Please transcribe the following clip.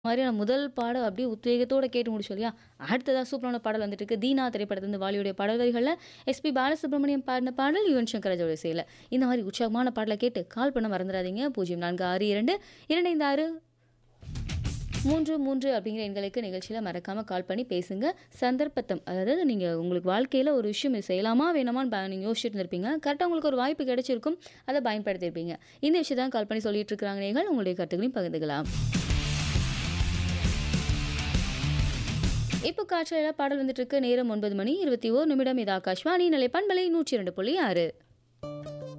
மாதிரியான முதல் பாடல் அப்படியே உத்வேகத்தோட கேட்டு முடிச்சோம் இல்லையா? அடுத்ததா சூப்பரான பாடல் வந்துட்டு இருக்கு. தீனா திரைப்படத்திலிருந்து வாலியுடைய பாடல் வரிகள்ல எஸ்பி பாலசுப்ரமணியம் பாடின பாடல் யுவன் சங்கர் ராஜாவோட இசையில. இந்த மாதிரி உற்சாகமான பாடல கேட்டு கால் பண்ண மறந்துடாதீங்க. 0462 256 33 அப்படிங்கிற எண்களுக்கு நிகழ்ச்சியில மறக்காம கால் பண்ணி பேசுங்க. சந்தர்ப்பத்தம் அதாவது நீங்க உங்களுக்கு வாழ்க்கையில ஒரு விஷயம் இது செய்யலாமா? வேணாமான்னு ப நீங்க யோசிச்சுட்டு இருந்திருப்பீங்க. கரெக்ட்டா உங்களுக்கு ஒரு வாய்ப்பு கிடைச்சிருக்கும். அத பயன்படுத்தியிருப்பீங்க. இந்த விஷயத்த தான் கால் பண்ணி சொல்லிட்டு இருக்கிறாங்க நேயர்கள். உங்களுடைய கருத்துக்களையும் பகிர்ந்துக்கலாம். இப்போ காற்றலையில பாடல் வந்துட்டு இருக்கு. நேரம் 9 மணி 21 நிமிடம். இது ஆகாஷ்வாணி நிலை பண்பலை 102.6